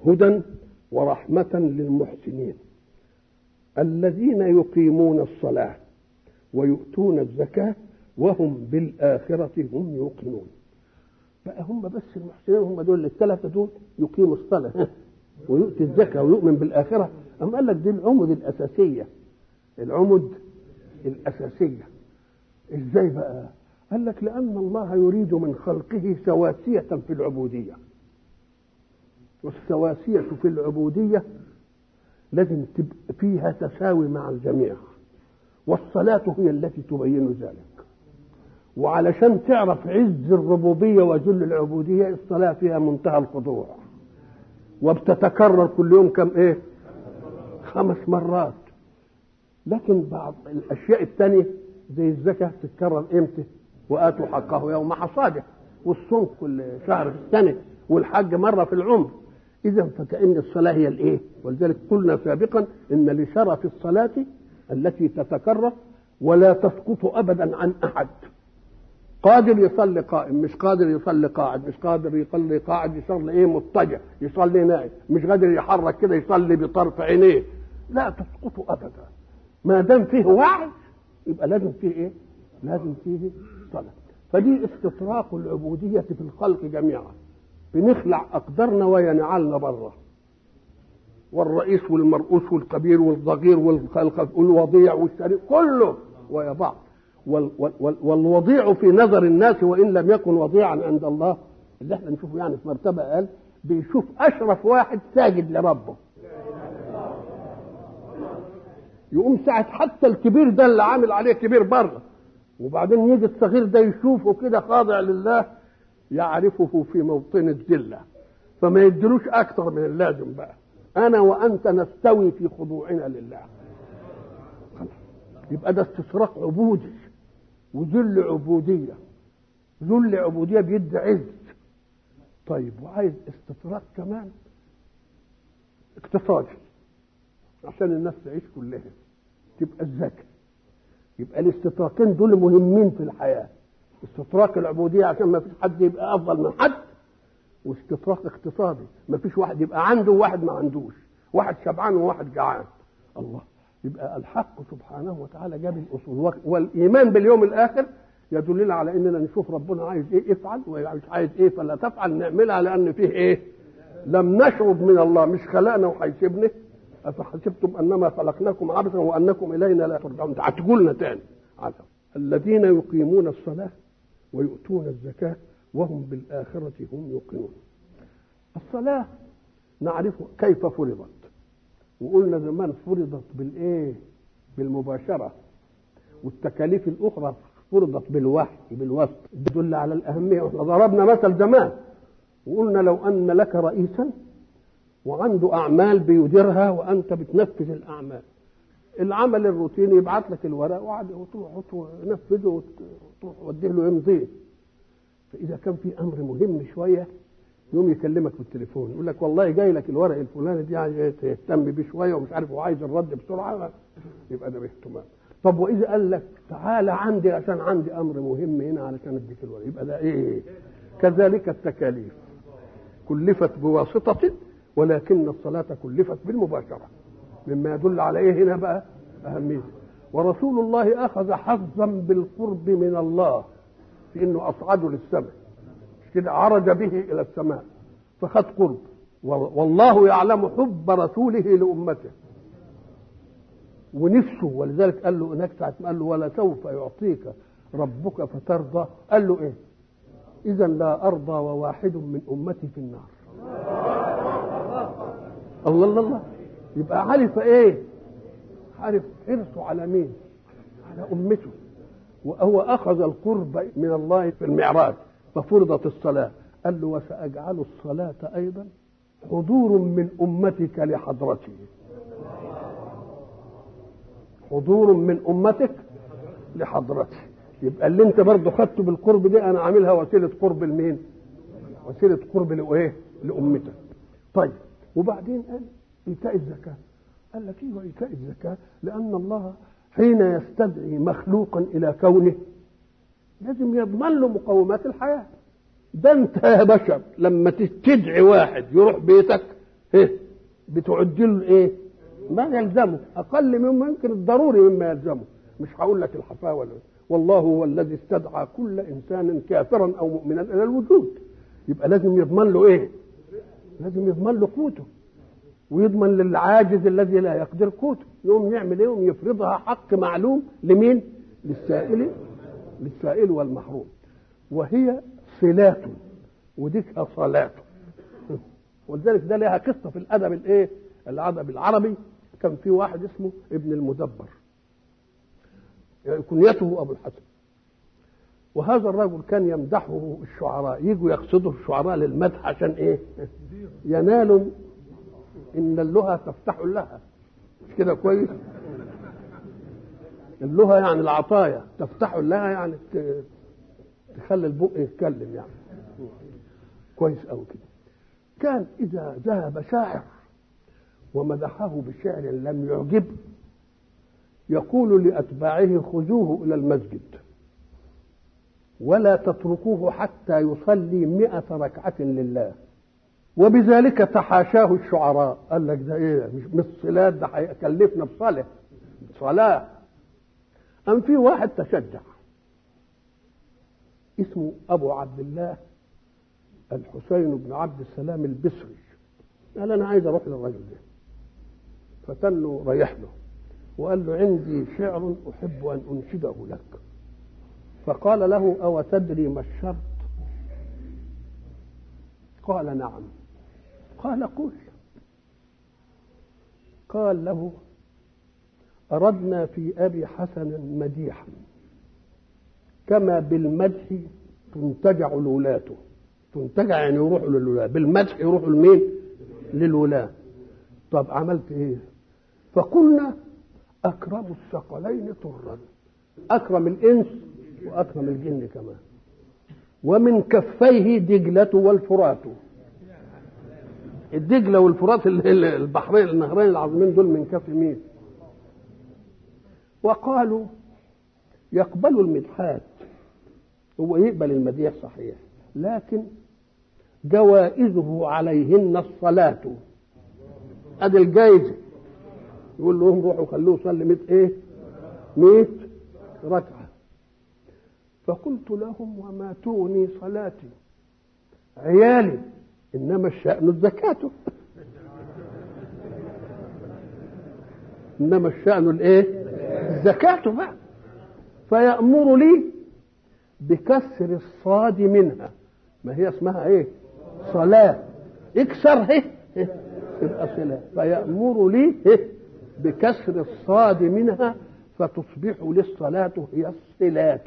هدى ورحمة للمحسنين الذين يقيمون الصلاة ويؤتون الزكاة وهم بالآخرة هم يوقنون بقى هم بس المحسنين هم دول الثلاثة دول يقيموا الصلاة ويؤتي الزكاة ويؤمن بالآخرة أم قال لك دي العمد الأساسية العمد الأساسية إزاي بقى قال لك لأن الله يريد من خلقه سواسية في العبودية والسواسية في العبودية لازم تبقى فيها تساوي مع الجميع والصلاة هي التي تبين ذلك وعلشان تعرف عز الربوبية وذل العبودية الصلاة فيها منتهى الخضوع وبتتكرر كل يوم كم ايه خمس مرات لكن بعض الاشياء الثانيه زي الزكاه تتكرر امتى واتوا حقه يوم حصاده والصوم كل شهر في السنه والحج مره في العمر اذا فكأن الصلاه هي الايه ولذلك قلنا سابقا ان لشرف الصلاه التي تتكرر ولا تسقط ابدا عن احد قادر يصلي قائم مش قادر يصلي قاعد مش قادر يصلي قاعد يصلي ايه مضطجع يصلي نائم مش قادر يحرك كده يصلي بطرف عينيه لا تسقط ابدا ما دام فيه وعي يبقى لازم فيه ايه لازم فيه صلاه فدي استطراق العبوديه في الخلق جميعا بنخلع اقدارنا وينعلنا بره والرئيس والمرؤوس والكبير والصغير والوضيع والشريف كله ويا بعض والوضيع في نظر الناس وان لم يكن وضيعا عند الله اللي احنا نشوفه يعني في مرتبه اقل بيشوف اشرف واحد ساجد لربه يقوم ساعة حتى الكبير ده اللي عامل عليه كبير بره وبعدين يجي الصغير ده يشوفه كده خاضع لله يعرفه في موطن الذلة فما يدلوش أكثر من اللازم بقى أنا وأنت نستوي في خضوعنا لله يبقى ده استشراق عبودي وذل عبودية ذل عبودية بيدي عز طيب وعايز استطراق كمان اقتصادي عشان الناس تعيش كلها تبقى الزكاة يبقى الاستطراقين دول مهمين في الحياة استطراق العبودية عشان ما فيش حد يبقى أفضل من حد واستطراق اقتصادي ما فيش واحد يبقى عنده وواحد ما عندوش واحد شبعان وواحد جعان الله يبقى الحق سبحانه وتعالى جاب الاصول والايمان باليوم الاخر يدلنا على اننا نشوف ربنا عايز ايه افعل ومش عايز ايه فلا تفعل نعملها لان فيه ايه لم نشرب من الله مش خلقنا وهيسيبنا افحسبتم انما خلقناكم عبثا وانكم الينا لا ترجعون هتقول لنا تاني عزم. الذين يقيمون الصلاه ويؤتون الزكاه وهم بالاخره هم يوقنون الصلاه نعرف كيف فرضت وقلنا زمان فرضت بالايه بالمباشره والتكاليف الاخرى فرضت بالوحي بالوسط تدل على الاهميه واحنا ضربنا مثل زمان وقلنا لو ان لك رئيسا وعنده اعمال بيديرها وانت بتنفذ الاعمال العمل الروتيني يبعت لك الورق وعد وتروح تنفذه وتروح وديه له يمضيه فاذا كان في امر مهم شويه يوم يكلمك بالتليفون يقول لك والله جاي لك الورق الفلاني دي عايز تهتم بيه شويه ومش عارف وعايز الرد بسرعه يبقى ده باهتمام طب واذا قال لك تعالى عندي عشان عندي امر مهم هنا علشان اديك الورق يبقى ده ايه كذلك التكاليف كلفت بواسطه ولكن الصلاه كلفت بالمباشره مما يدل على ايه هنا بقى اهميته ورسول الله اخذ حظا بالقرب من الله في انه اصعده للسماء كده عرج به الى السماء فخد قرب والله يعلم حب رسوله لامته ونفسه ولذلك قال له هناك ساعه ما قال له ولا سوف يعطيك ربك فترضى قال له ايه اذا لا ارضى وواحد من امتي في النار الله الله الله يبقى عرف ايه عرف حرصه على مين على امته وهو اخذ القرب من الله في المعراج ففرضت الصلاة قال له وسأجعل الصلاة أيضا حضور من أمتك لحضرتي حضور من أمتك لحضرتي يبقى اللي انت برضه خدته بالقرب دي انا عاملها وسيله قرب لمين؟ وسيله قرب لايه؟ لامتك. طيب وبعدين قال ايتاء الزكاه. قال لك ايوه ايتاء الزكاه لان الله حين يستدعي مخلوقا الى كونه لازم يضمن له مقومات الحياه ده انت يا بشر لما تدعي واحد يروح بيتك ايه بتعد له ايه ما يلزمه اقل مما يمكن الضروري مما يلزمه مش هقول لك الحفاوه ولا والله هو الذي استدعى كل انسان كافرا او مؤمنا الى الوجود يبقى لازم يضمن له ايه لازم يضمن له قوته ويضمن للعاجز الذي لا يقدر قوته يقوم يعمل ايه يقوم يفرضها حق معلوم لمين للسائل للسائل والمحروم وهي صلات وديك صلاة ولذلك ده لها قصة في الأدب الإيه؟ الأدب العربي كان في واحد اسمه ابن المدبر يعني كنيته أبو الحسن وهذا الرجل كان يمدحه الشعراء يجوا يقصدوا الشعراء للمدح عشان ايه ينالوا ان اللغه تفتح لها مش كده كويس اللغه يعني العطايا تفتح لها يعني تخلي البق يتكلم يعني كويس قوي كده كان اذا ذهب شاعر ومدحه بشعر لم يعجبه يقول لاتباعه خذوه الى المسجد ولا تتركوه حتى يصلي مئة ركعة لله وبذلك تحاشاه الشعراء قال لك ده ايه مش مش صلاة ده هيكلفنا بصلاة صلاة أم في واحد تشجع اسمه أبو عبد الله الحسين بن عبد السلام البصري قال أنا عايز أروح للرجل ده فتنه ريح له وقال له عندي شعر أحب أن أنشده لك فقال له أو تدري ما الشرط قال نعم قال قل قال له أردنا في أبي حسن مديحا كما بالمدح تنتجع الولاة تنتجع يعني يروحوا للولاة بالمدح يروحوا لمين للولاة طب عملت ايه فقلنا أكرم الثقلين طرا أكرم الإنس وأكرم الجن كمان ومن كفيه دجلة والفرات الدجلة والفرات البحرين النهرين العظيمين دول من كف مين وقالوا يقبل المدحات هو يقبل المديح صحيح لكن جوائزه عليهن الصلاة ادي الجايزة يقول لهم روحوا خلوه يصلي 100 ايه 100 ركعة فقلت لهم وما تغني صلاتي عيالي انما الشأن الزكاة انما الشأن الايه الزكاة بقى فيأمر لي بكسر الصاد منها ما هي اسمها ايه صلاة اكسر هي تبقى صلاة فيأمر لي بكسر الصاد منها فتصبح للصلاة هي الصلاة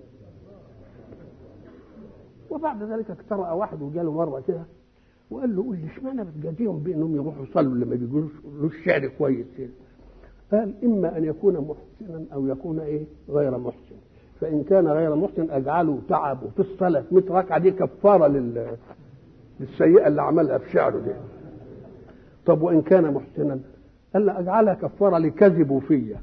وبعد ذلك اقترأ واحد وجاله مرة كده وقال له قول لي اشمعنى بتجازيهم بانهم يروحوا يصلوا اللي ما بيقولوش الشعر كويس كده قال اما ان يكون محسنا او يكون ايه غير محسن فان كان غير محسن اجعله تعبه في الصلاه 100 ركعه دي كفاره لل للسيئه اللي عملها في شعره دي طب وان كان محسنا قال له اجعلها كفاره لكذبوا فيا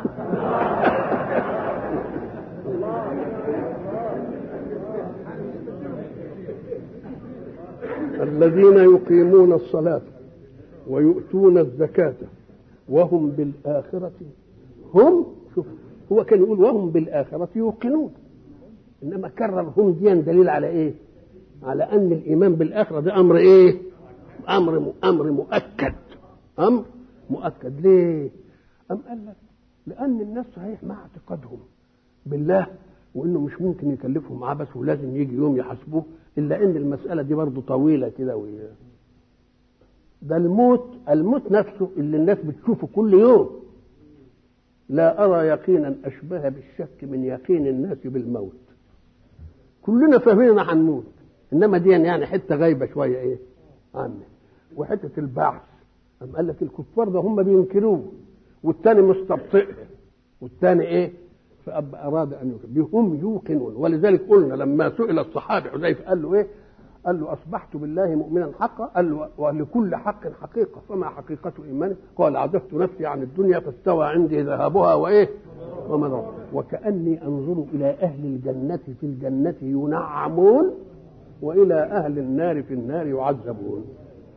الذين يقيمون الصلاة ويؤتون الزكاة وهم بالآخرة هم شوف هو كان يقول وهم بالآخرة يوقنون إنما كرر هم دي دليل على إيه؟ على أن الإيمان بالآخرة ده أمر إيه؟ أمر أمر مؤكد أمر مؤكد ليه؟ أم قال لك لأن الناس صحيح مع اعتقادهم بالله وإنه مش ممكن يكلفهم عبث ولازم يجي يوم يحاسبوه الا ان المساله دي برضه طويله كده و ده الموت الموت نفسه اللي الناس بتشوفه كل يوم لا ارى يقينا اشبه بالشك من يقين الناس بالموت كلنا فاهمين ان هنموت انما دي يعني حته غايبه شويه ايه عنه وحته البعث أم قال لك الكفار ده هم بينكروه والتاني مستبطئ والتاني ايه فأب أراد أن يكذب هم يوقنون ولذلك قلنا لما سئل الصحابي حذيفة قال له إيه؟ قال له أصبحت بالله مؤمنا حقا قال له ولكل حق حقيقة فما حقيقة إيمانه؟ قال عزفت نفسي عن الدنيا فاستوى عندي ذهابها وإيه؟ ومن وكأني أنظر إلى أهل الجنة في الجنة ينعمون وإلى أهل النار في النار يعذبون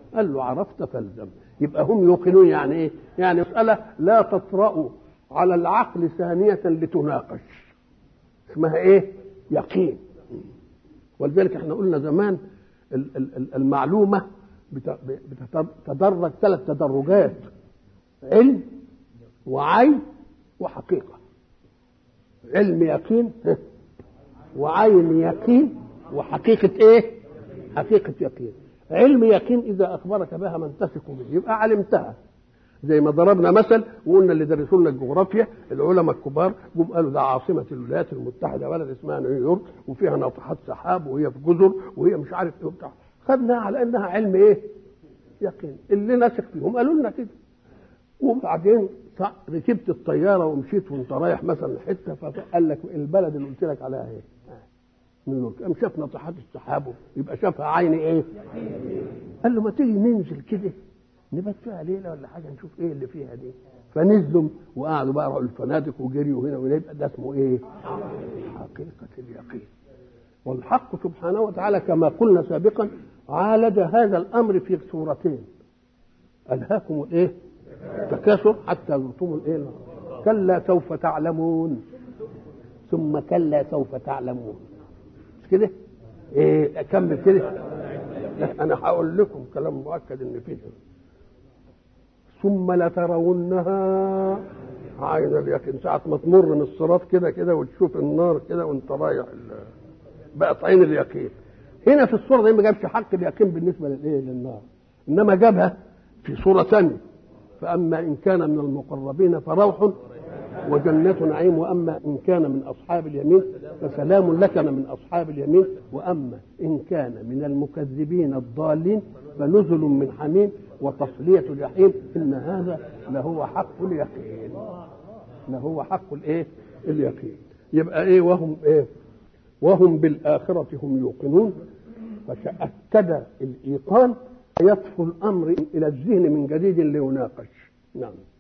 قال له عرفت فالزم يبقى هم يوقنون يعني ايه يعني مسألة لا تطرأ على العقل ثانية لتناقش اسمها ايه يقين ولذلك احنا قلنا زمان المعلومة بتتدرج ثلاث تدرجات علم وعين وحقيقة علم يقين وعين يقين وحقيقة ايه حقيقة يقين علم يقين إذا أخبرك بها من تثق به يبقى علمتها زي ما ضربنا مثل وقلنا اللي درسوا لنا الجغرافيا العلماء الكبار جم قالوا ده عاصمة الولايات المتحدة بلد اسمها نيويورك وفيها ناطحات سحاب وهي في جزر وهي مش عارف ايه وبتاع خدناها على انها علم ايه؟ يقين اللي نثق فيهم قالوا لنا كده وبعدين ركبت الطياره ومشيت وانت رايح مثلا حته فقال لك البلد اللي قلت لك عليها ايه؟ نيويورك قام شاف ناطحات السحاب يبقى شافها عيني ايه؟ قال له ما تيجي ننزل كده نبات فيها ليله ولا حاجه نشوف ايه اللي فيها دي فنزلوا وقعدوا بقى راحوا الفنادق وجريوا هنا وهنا يبقى ده اسمه ايه؟ حقيقه اليقين والحق سبحانه وتعالى كما قلنا سابقا عالج هذا الامر في صورتين الهاكم الايه؟ تكاثر حتى زرتم الايه؟ كلا سوف تعلمون ثم كلا سوف تعلمون مش كده؟ ايه اكمل كده؟ انا هقول لكم كلام مؤكد ان فيه ثم لترونها عين اليقين ساعة ما تمر من الصراط كده كده وتشوف النار كده وانت رايح بقت عين اليقين هنا في الصورة دي ما جابش حق اليقين بالنسبة للايه للنار انما جابها في صورة ثانية فأما إن كان من المقربين فروح وجنة نعيم وأما إن كان من أصحاب اليمين فسلام لك من أصحاب اليمين وأما إن كان من المكذبين الضالين فنزل من حميم وتصلية الجحيم إن هذا لهو حق اليقين لهو حق الإيه؟ اليقين يبقى إيه وهم إيه؟ وهم بالآخرة هم يوقنون فتأكد الإيقان يطفو الأمر إلى الذهن من جديد ليناقش نعم